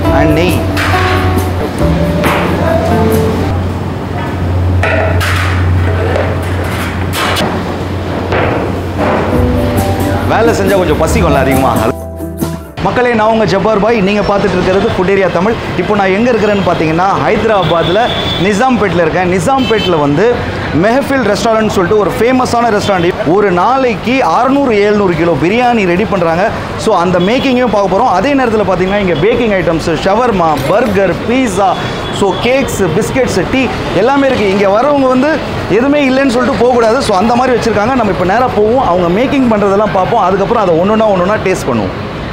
and நெய் வேலை செஞ்சால் கொஞ்சம் பசிக்கும்ல அதிகமாக மக்களே நான் உங்கள் ஜப்பார் பாய் நீங்கள் பார்த்துட்டு இருக்கிறது ஃபுட் ஏரியா தமிழ் இப்போ நான் எங்கே இருக்கிறேன்னு பார்த்தீங்கன்னா ஹைதராபாத்தில் நிசாம்பேட்டில் இருக்கேன் நிசாம்பேட்டில் வந்து மெஹஃபில் ரெஸ்டாரண்ட் சொல்லிட்டு ஒரு ஃபேமஸான ரெஸ்டாரண்ட் ஒரு நாளைக்கு அறநூறு ஏழ்நூறு கிலோ பிரியாணி ரெடி பண்ணுறாங்க ஸோ அந்த மேக்கிங்கையும் பார்க்க போகிறோம் அதே நேரத்தில் பார்த்தீங்கன்னா இங்கே baking items shawarma burger pizza so cakes biscuits tea எல்லாமே இருக்குது இங்கே வரவங்க வந்து எதுவுமே இல்லைன்னு சொல்லிட்டு போகக்கூடாது ஸோ அந்த மாதிரி வச்சுருக்காங்க நம்ம இப்போ நேராக போவோம் அவங்க மேக்கிங் பண்ணுறதெல்லாம் பார்ப்போம் அதுக்கப்புறம் அதை ஒன்று ஒன்றா ஒன்று ஒன்றா டேஸ்ட் பண்ணுவோம்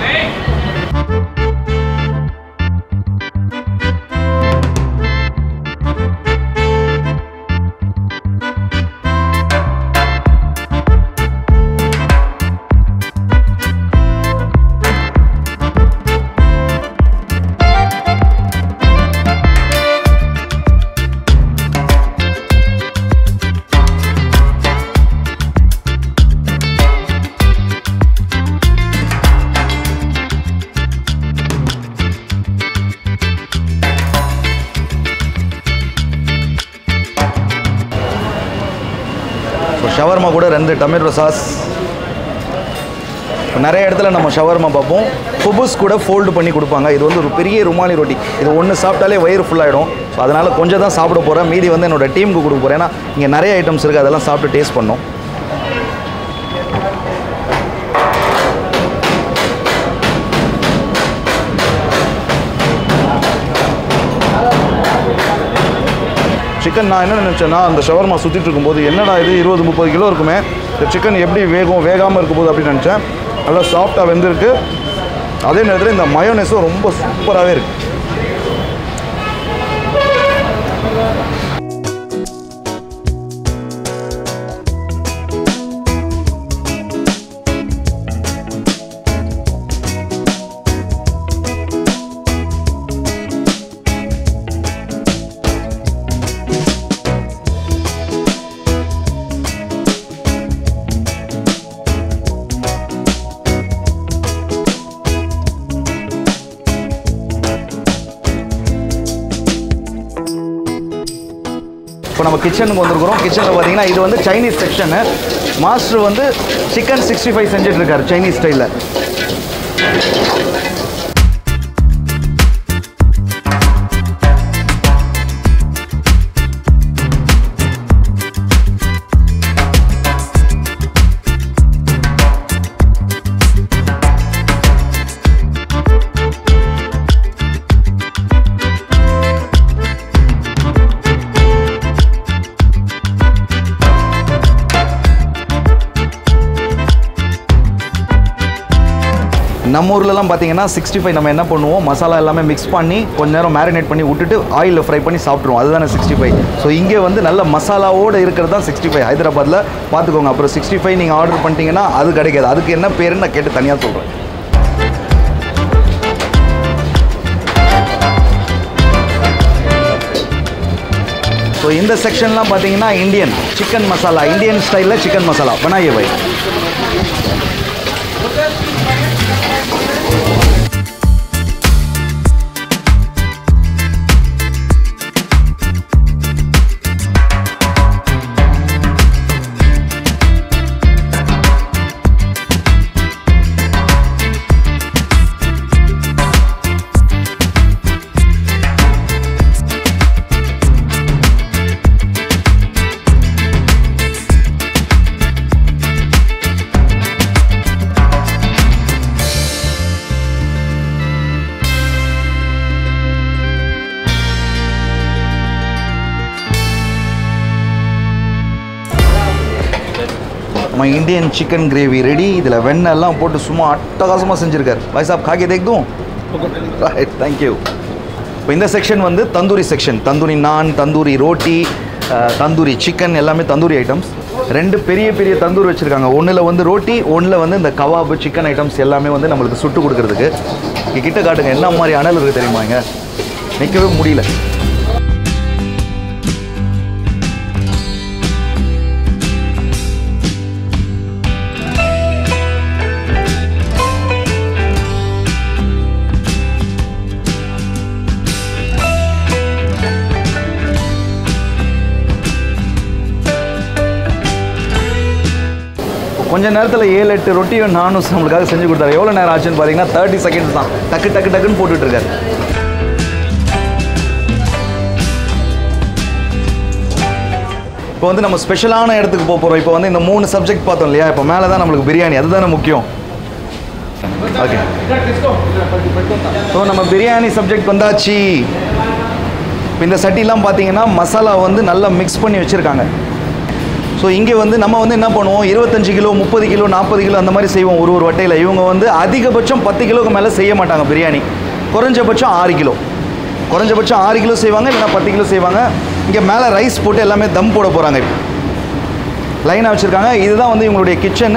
ஸோ ஷவர்மா கூட ரெண்டு டொமேட்டோ சாஸ் நிறைய இடத்துல நம்ம ஷவர்மா பார்ப்போம் குபுஸ் கூட ஃபோல்டு பண்ணி கொடுப்பாங்க இது வந்து ஒரு பெரிய ருமாலி ரொட்டி இது ஒன்று சாப்பிட்டாலே வயிறு ஃபுல்லாகிடும் ஸோ அதனால் கொஞ்சம் தான் சாப்பிட போகிறேன் மீதி வந்து என்னோட டீமுக்கு கொடுக்க போகிறேன் ஏன்னா இங்கே நிறைய ஐட்டம்ஸ் இருக்குது அதெல்லாம் சாப்பிட்டு டேஸ்ட் பண்ணோம் சிக்கன் நான் என்ன நினச்சேன்னா அந்த ஷவர்மா சுற்றிட்டு இருக்கும்போது என்னடா இது இருபது முப்பது கிலோ இருக்குமே இந்த சிக்கன் எப்படி வேகும் வேகாமல் இருக்கும்போது அப்படின்னு நினச்சேன் நல்லா சாஃப்டாக வெந்திருக்கு அதே நேரத்தில் இந்த மயோனஸும் ரொம்ப சூப்பராகவே இருக்குது இப்போ நம்ம கிச்சனுக்கு வந்திருக்கிறோம் கிச்சனில் பார்த்தீங்கன்னா இது வந்து சைனீஸ் செக்ஷனு மாஸ்டர் வந்து சிக்கன் சிக்ஸ்டி ஃபைவ் செஞ்சுட்டு இருக்காரு சைனீஸ் ஸ்டைலில் நம்ம ஊர்லலாம் பார்த்தீங்கன்னா சிக்ஸ்டி ஃபைவ் நம்ம என்ன பண்ணுவோம் மசாலா எல்லாமே மிக்ஸ் பண்ணி கொஞ்ச நேரம் மேரினேட் பண்ணி விட்டுட்டு ஆயிலில் ஃப்ரை பண்ணி சாப்பிட்ருவோம் அதுதானே சிக்ஸ்டி ஃபைவ் ஸோ இங்கே வந்து நல்ல மசாலாவோடு இருக்கிறது தான் சிக்ஸ்டி ஃபைவ் ஹைதராபாத்தில் பார்த்துக்கோங்க அப்புறம் சிக்ஸ்டி ஃபைவ் நீங்கள் ஆர்டர் பண்ணிட்டீங்கன்னா அது கிடைக்காது அதுக்கு என்ன பேருன்னு நான் கேட்டு தனியாக சொல்கிறேன் ஸோ இந்த செக்ஷன்லாம் பார்த்தீங்கன்னா இந்தியன் சிக்கன் மசாலா இந்தியன் ஸ்டைலில் சிக்கன் மசாலா பனாயே பை நம்ம இந்தியன் சிக்கன் கிரேவி ரெடி இதில் வெண்ணெல்லாம் போட்டு சும்மா அட்டகாசமாக செஞ்சுருக்காரு பாய் சாப் காக்கி தேக்தும் ரைட் தேங்க்யூ இப்போ இந்த செக்ஷன் வந்து தந்தூரி செக்ஷன் தந்தூரி நான் தந்தூரி ரோட்டி அஹ், தந்தூரி சிக்கன் எல்லாமே தந்தூரி ஐட்டம்ஸ் ரெண்டு பெரிய பெரிய தந்தூரி வச்சுருக்காங்க ஒன்றில் வந்து ரோட்டி ஒன்றில் வந்து இந்த கவாபு சிக்கன் ஐட்டம்ஸ் எல்லாமே வந்து நம்மளுக்கு சுட்டு கொடுக்கறதுக்கு இங்க கிட்ட காட்டுங்க என்ன மாதிரி அனல் இருக்குது தெரியுமாங்க நிற்கவே முடியல கொஞ்ச நேரத்தில் ஏழு எட்டு ரொட்டியும் நானும் நம்மளுக்காக செஞ்சு கொடுத்தாரு எவ்வளோ நேரம் ஆச்சுன்னு பார்த்தீங்கன்னா தேர்ட்டி செகண்ட்ஸ் தான் டக்கு டக்கு டக்குன்னு போட்டுட்டு இருக்காரு இப்போ வந்து நம்ம ஸ்பெஷலான இடத்துக்கு போக போகிறோம் இப்போ வந்து இந்த மூணு சப்ஜெக்ட் பார்த்தோம் இல்லையா இப்போ மேலே தான் நம்மளுக்கு பிரியாணி அதுதானே முக்கியம் ஓகே ஸோ நம்ம பிரியாணி சப்ஜெக்ட் வந்தாச்சு இப்போ இந்த சட்டிலாம் பார்த்தீங்கன்னா மசாலா வந்து நல்லா மிக்ஸ் பண்ணி வச்சுருக்காங்க ஸோ இங்கே வந்து நம்ம வந்து என்ன பண்ணுவோம் இருபத்தஞ்சு கிலோ முப்பது கிலோ நாற்பது கிலோ அந்த மாதிரி செய்வோம் ஒரு ஒரு வட்டையில் இவங்க வந்து அதிகபட்சம் பத்து கிலோக்கு மேலே செய்ய மாட்டாங்க பிரியாணி குறைஞ்சபட்சம் ஆறு கிலோ குறைஞ்சபட்சம் ஆறு கிலோ செய்வாங்க இல்லைன்னா பத்து கிலோ செய்வாங்க இங்கே மேலே ரைஸ் போட்டு எல்லாமே தம் போட போகிறாங்க இப்போ லைனாக வச்சுருக்காங்க இதுதான் வந்து இவங்களுடைய கிச்சனு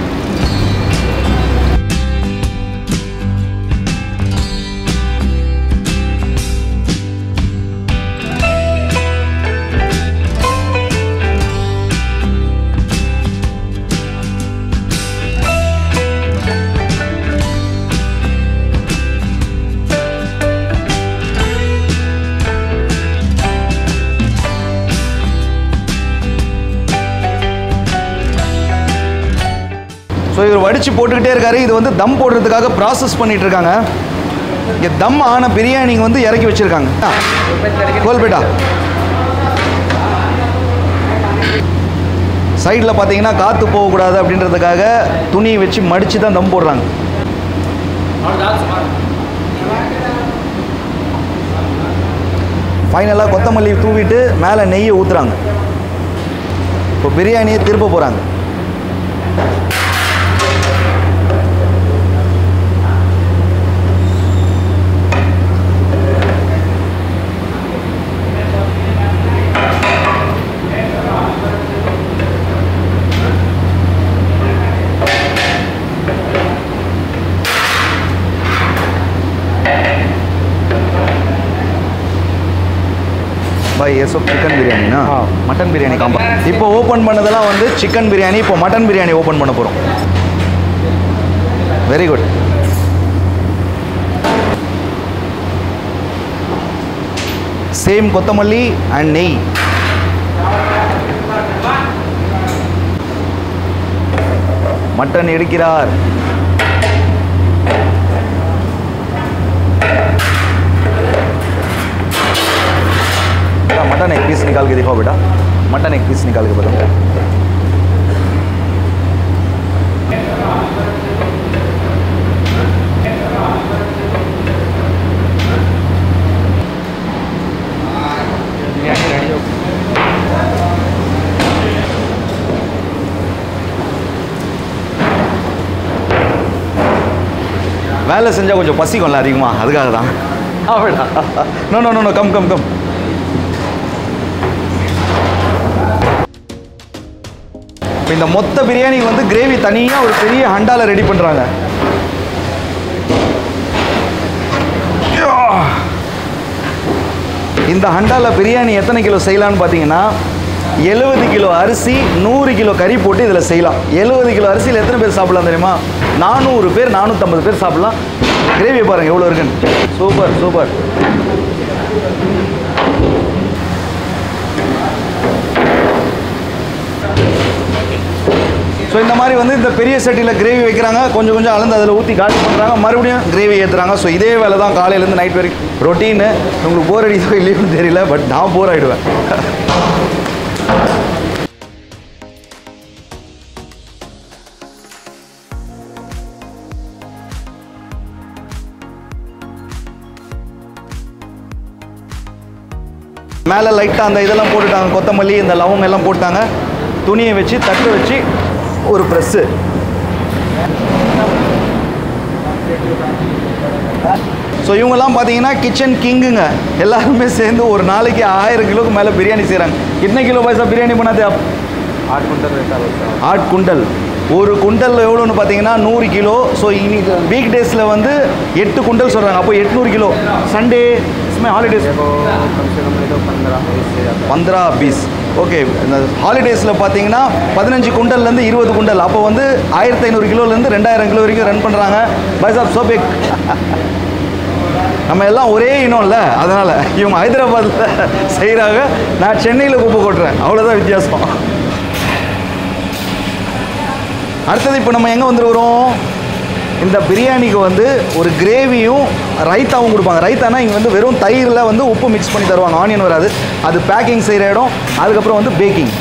ஸோ இவர் வடித்து போட்டுக்கிட்டே இருக்காரு இது வந்து தம் போடுறதுக்காக ப்ராசஸ் பண்ணிட்டு இருக்காங்க இங்கே தம் ஆன பிரியாணி வந்து இறக்கி வச்சிருக்காங்க கோல்பேட்டா சைடில் பார்த்தீங்கன்னா காற்று போகக்கூடாது அப்படின்றதுக்காக துணி வச்சு மடித்து தான் தம் போடுறாங்க ஃபைனலாக கொத்தமல்லி தூவிட்டு மேலே நெய்யை ஊற்றுறாங்க இப்போ பிரியாணியை திருப்ப போகிறாங்க பாய் எஸ் சிக்கன் பிரியாணினா மட்டன் பிரியாணி காம்பா இப்போ ஓப்பன் பண்ணதெல்லாம் வந்து சிக்கன் பிரியாணி இப்போ மட்டன் பிரியாணி ஓப்பன் பண்ண போகிறோம் வெரி குட் சேம் கொத்தமல்லி அண்ட் நெய் மட்டன் எடுக்கிறார் बेटा मटन एक पीस निकाल के दिखाओ बेटा मटन एक पीस निकाल के बताओ வேலை செஞ்சால் கொஞ்சம் பசிக்கும்ல அதிகமாக அதுக்காக தான் ஆமாடா no no no come come come இப்போ இந்த மொத்த பிரியாணி வந்து கிரேவி தனியாக ஒரு பெரிய ஹண்டால ரெடி பண்ணுறாங்க இந்த ஹண்டால பிரியாணி எத்தனை கிலோ செய்யலாம்னு பார்த்தீங்கன்னா எழுபது கிலோ அரிசி நூறு கிலோ கறி போட்டு இதில் செய்யலாம் எழுபது கிலோ அரிசியில் எத்தனை பேர் சாப்பிடலாம் தெரியுமா நானூறு பேர் நானூற்றம்பது பேர் சாப்பிடலாம் கிரேவியை பாருங்கள் எவ்வளோ இருக்குன்னு சூப்பர் சூப்பர் ஸோ இந்த மாதிரி வந்து இந்த பெரிய சட்டியில் கிரேவி வைக்கிறாங்க கொஞ்சம் கொஞ்சம் அளந்து அதில் ஊற்றி காலி பண்ணுறாங்க மறுபடியும் கிரேவி ஏற்றுறாங்க ஸோ இதே வேலை தான் காலையிலேருந்து நைட் வரைக்கும் ரொட்டீனு உங்களுக்கு போர் அடிச்சோ இல்லையோன்னு தெரியல பட் நான் போர் ஆகிடுவேன் மேலே லைட்டாக அந்த இதெல்லாம் போட்டுட்டாங்க கொத்தமல்லி இந்த லவங்கம் எல்லாம் போட்டாங்க துணியை வச்சு தட்டு வச்சு ஒரு ப்ரெஸ்ஸு ஸோ இவங்கெல்லாம் பார்த்தீங்கன்னா கிச்சன் கிங்குங்க எல்லாருமே சேர்ந்து ஒரு நாளைக்கு ஆயிரம் கிலோக்கு மேலே பிரியாணி செய்கிறாங்க கித்தனை கிலோ பைசா பிரியாணி பண்ணாதே आठ कुंटल रहता है उसका ஆட் குண்டல் ஒரு குண்டல் எவ்வளோன்னு பார்த்தீங்கன்னா நூறு கிலோ ஸோ இன்னைக்கு வீக் டேஸில் வந்து எட்டு குண்டல் சொல்கிறாங்க அப்போ எட்நூறு கிலோ சண்டே ஹாலிடேஸ் देखो कम से कम नहीं तो पंद्रह बीस से ज़्यादा பந்திரா பீஸ் ஓகே இந்த ஹாலிடேஸில் பார்த்தீங்கன்னா பதினஞ்சு குண்டல்லேருந்து இருபது குண்டல் அப்போ வந்து ஆயிரத்தி ஐநூறு கிலோலேருந்து ரெண்டாயிரம் கிலோ வரைக்கும் ரன் பண்ணுறாங்க பைசாப் சோபேக் நம்ம எல்லாம் ஒரே இனம்ல அதனால் இவங்க ஹைதராபாத்தில் செய்கிறாங்க நான் சென்னையில் குப்பை கொட்டுறேன் அவ்வளோதான் வித்தியாசம் அடுத்தது இப்போ நம்ம எங்கே வந்துருக்குறோம் இந்த பிரியாணிக்கு வந்து ஒரு கிரேவியும் ரைத்தாவும் கொடுப்பாங்க ரைத்தானா இங்கே வந்து வெறும் தயிரில் வந்து உப்பு மிக்ஸ் பண்ணி தருவாங்க ஆனியன் வராது அது பேக்கிங் செய்கிற இடம் அதுக்கப்புறம் வந்து பேக்கிங்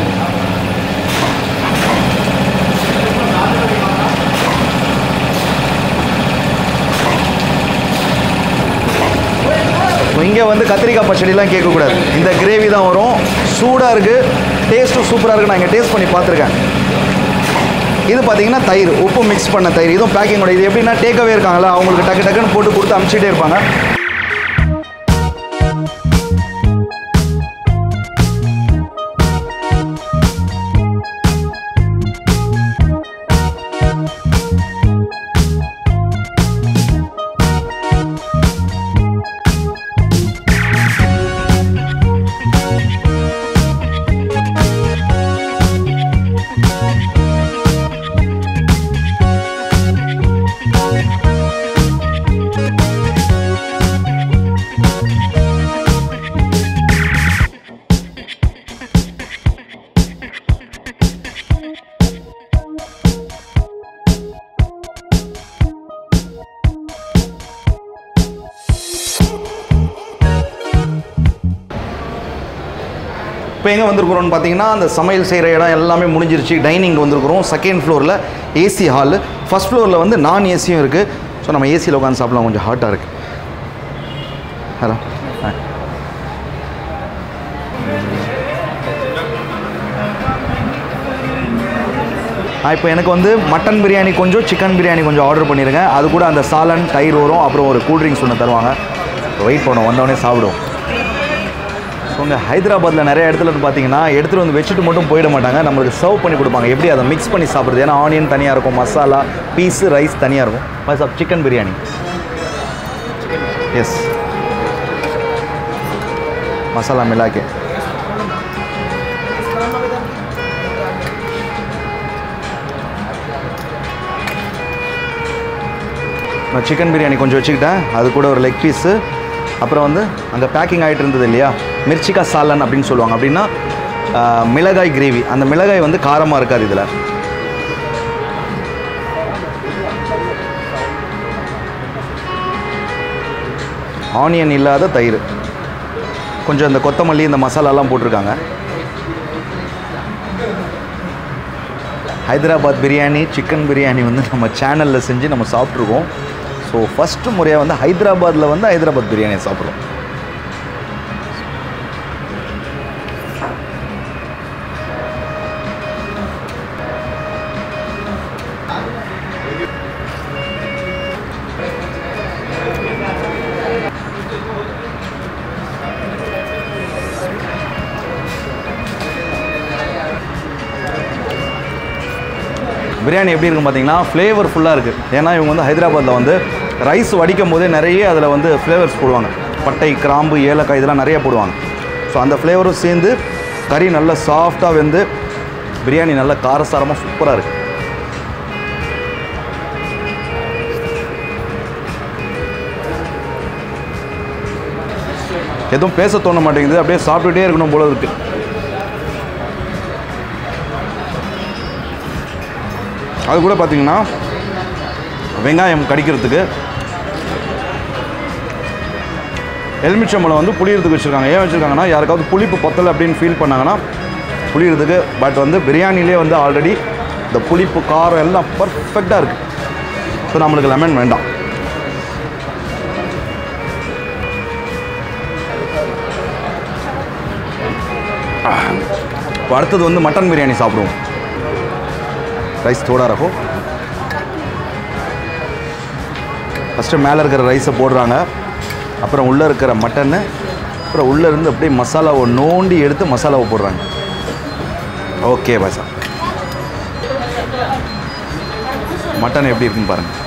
இங்கே வந்து கத்திரிக்காய் பச்சடிலாம் கேட்கக்கூடாது இந்த கிரேவி தான் வரும் சூடாக இருக்குது டேஸ்ட்டும் சூப்பராக இருக்குது நான் இங்கே டேஸ்ட் பண்ணி பார்த்துருக்கேன் இது பார்த்தீங்கன்னா தயிர் உப்பு மிக்ஸ் பண்ண தயிர் இதுவும் பேக்கிங்கோட இது எப்படின்னா டேக்கவே இருக்காங்களா அவங்களுக்கு டக்கு டக்குன்னு போட்டு கொடுத்து அனுப்பிச்சிட்டே இருப்பாங்க இப்போ எங்கே வந்திருக்கிறோம்னு பார்த்தீங்கன்னா அந்த சமையல் செய்கிற இடம் எல்லாமே முடிஞ்சிருச்சு டைனிங் வந்திருக்கிறோம் செகண்ட் ஃப்ளோரில் ஏசி ஹால் ஃபர்ஸ்ட் ஃப்ளோரில் வந்து நான் ஏசியும் இருக்குது ஸோ நம்ம ஏசியில் உட்காந்து சாப்பிடலாம் கொஞ்சம் ஹாட்டாக இருக்குது ஹலோ இப்போ எனக்கு வந்து மட்டன் பிரியாணி கொஞ்சம் சிக்கன் பிரியாணி கொஞ்சம் ஆர்டர் பண்ணியிருக்கேன் அது கூட அந்த சாலன் தயிர் வரும் அப்புறம் ஒரு கூல்ட்ரிங்க்ஸ் ஒன்று தருவாங்க வெயிட் பண்ணுவோம் வந்தவொடனே சாப்பிடுவோம் ஸோ இங்கே ஹைதராபாத்தில் நிறைய இடத்துல வந்து பார்த்தீங்கன்னா எடுத்துகிட்டு வந்து வச்சுட்டு மட்டும் போயிட மாட்டாங்க நம்மளுக்கு சர்வ் பண்ணி கொடுப்பாங்க எப்படி அதை மிக்ஸ் பண்ணி சாப்பிட்றது ஏன்னா ஆனியன் தனியாக இருக்கும் மசாலா பீஸு ரைஸ் தனியாக இருக்கும் பை சாப் சிக்கன் பிரியாணி எஸ் மசாலா மிலாக்கே நான் சிக்கன் பிரியாணி கொஞ்சம் வச்சுக்கிட்டேன் அது கூட ஒரு லெக் பீஸு அப்புறம் வந்து அங்கே பேக்கிங் ஆகிட்டு இருந்தது இல்லையா மிர்ச்சிகா சாலன் அப்படின்னு சொல்லுவாங்க அப்படின்னா ஆ, மிளகாய் கிரேவி அந்த மிளகாய் வந்து காரமாக இருக்காது இதில் ஆனியன் இல்லாத தயிர் கொஞ்சம் இந்த கொத்தமல்லி இந்த மசாலாலாம் போட்டிருக்காங்க ஹைதராபாத் பிரியாணி சிக்கன் பிரியாணி வந்து நம்ம சேனலில் செஞ்சு நம்ம சாப்பிட்ருக்கோம் ஸோ ஃபஸ்ட்டு முறையாக வந்து ஹைதராபாத்தில் வந்து ஹைதராபாத் பிரியாணியை சாப்பிட்றோம் பிரியாணி எப்படி இருக்கும் பார்த்தீங்கன்னா ஃப்ளேவர்ஃபுல்லாக இருக்குது ஏன்னா இவங்க வந்து ஹைதராபாத்தில் வந்து ரைஸ் வடிக்கும் போதே நிறைய அதில் வந்து ஃப்ளேவர்ஸ் போடுவாங்க பட்டை கிராம்பு ஏலக்காய் இதெல்லாம் நிறைய போடுவாங்க ஸோ அந்த ஃப்ளேவரும் சேர்ந்து கறி நல்லா சாஃப்டாக வெந்து பிரியாணி நல்லா காரசாரமாக சூப்பராக இருக்குது எதுவும் பேச தோண மாட்டேங்குது அப்படியே சாப்பிட்டுட்டே இருக்கணும் போல இருக்குது அது கூட பார்த்தீங்கன்னா வெங்காயம் கடிக்கிறதுக்கு எலுமிச்சம்பழம் வந்து புளியறதுக்கு வச்சுருக்காங்க ஏன் வச்சுருக்காங்கன்னா யாருக்காவது புளிப்பு பத்தலை அப்படின்னு ஃபீல் பண்ணாங்கன்னா புளியறதுக்கு பட் வந்து பிரியாணிலே வந்து ஆல்ரெடி இந்த புளிப்பு காரம் எல்லாம் பர்ஃபெக்டாக இருக்குது ஸோ நம்மளுக்கு லெமன் வேண்டாம் இப்போ அடுத்தது வந்து மட்டன் பிரியாணி சாப்பிடுவோம் ரைஸ் தோடா இருக்கும் ஃபஸ்ட்டு மேலே இருக்கிற ரைஸை போடுறாங்க அப்புறம் உள்ளே இருக்கிற மட்டனு அப்புறம் உள்ளே இருந்து அப்படியே மசாலாவை நோண்டி எடுத்து மசாலாவை போடுறாங்க ஓகே பாசா மட்டன் எப்படி இருக்குன்னு பாருங்கள்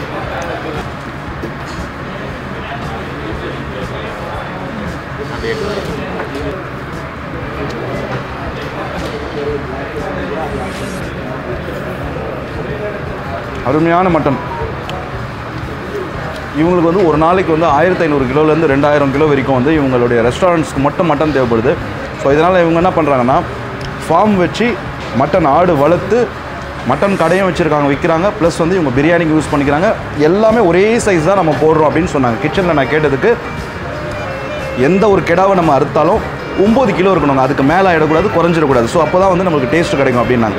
அருமையான மட்டன் இவங்களுக்கு வந்து ஒரு நாளைக்கு வந்து ஆயிரத்தி ஐநூறு கிலோலேருந்து ரெண்டாயிரம் கிலோ வரைக்கும் வந்து இவங்களுடைய ரெஸ்டாரண்ட்ஸ்க்கு மட்டும் மட்டன் தேவைப்படுது ஸோ இதனால் இவங்க என்ன பண்ணுறாங்கன்னா ஃபார்ம் வச்சு மட்டன் ஆடு வளர்த்து மட்டன் கடையும் வச்சுருக்காங்க விற்கிறாங்க ப்ளஸ் வந்து இவங்க பிரியாணிக்கு யூஸ் பண்ணிக்கிறாங்க எல்லாமே ஒரே சைஸ் தான் நம்ம போடுறோம் அப்படின்னு சொன்னாங்க கிச்சனில் நான் கேட்டதுக்கு எந்த ஒரு கிடாவை நம்ம அறுத்தாலும் ஒம்பது கிலோ இருக்கணுங்க அதுக்கு மேலே ஆகிடக்கூடாது குறைஞ்சிடக்கூடாது ஸோ அப்போ தான் வந்து நம்மளுக்கு டேஸ்ட் கிடைக்கும் அப்படின்னாங்க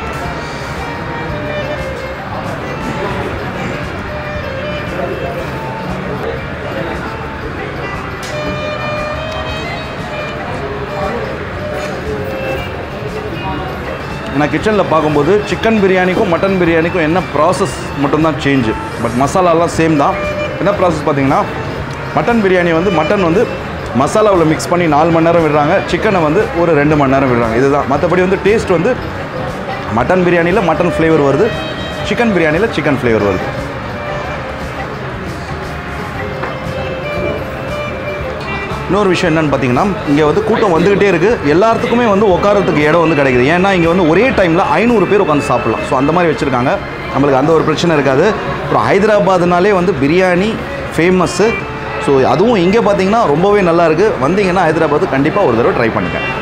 நான் கிச்சனில் பார்க்கும்போது சிக்கன் பிரியாணிக்கும் மட்டன் பிரியாணிக்கும் என்ன ப்ராசஸ் மட்டும்தான் சேஞ்சு பட் மசாலாலாம் சேம் தான் என்ன ப்ராசஸ் பார்த்தீங்கன்னா மட்டன் பிரியாணி வந்து மட்டன் வந்து மசாலாவில் மிக்ஸ் பண்ணி நாலு மணி நேரம் விடுறாங்க சிக்கனை வந்து ஒரு ரெண்டு மணி நேரம் விடுறாங்க இதுதான் மற்றபடி வந்து டேஸ்ட் வந்து மட்டன் பிரியாணியில் மட்டன் ஃப்ளேவர் வருது சிக்கன் பிரியாணியில் சிக்கன் ஃப்ளேவர் வருது இன்னொரு விஷயம் என்னன்னு பார்த்தீங்கன்னா இங்கே வந்து கூட்டம் வந்துக்கிட்டே இருக்குது எல்லாத்துக்குமே வந்து உட்காரத்துக்கு இடம் வந்து கிடைக்குது ஏன்னா இங்கே வந்து ஒரே டைமில் ஐநூறு பேர் உட்காந்து சாப்பிட்லாம் ஸோ அந்த மாதிரி வச்சுருக்காங்க நம்மளுக்கு அந்த ஒரு பிரச்சனை இருக்காது அப்புறம் ஹைதராபாத்னாலே வந்து பிரியாணி ஃபேமஸ்ஸு ஸோ அதுவும் இங்கே பார்த்தீங்கன்னா ரொம்பவே நல்லா இருக்குது வந்தீங்கன்னா ஹைதராபாத் கண்டிப்பாக ஒரு தடவை ட்ரை பண்ணுங்கள்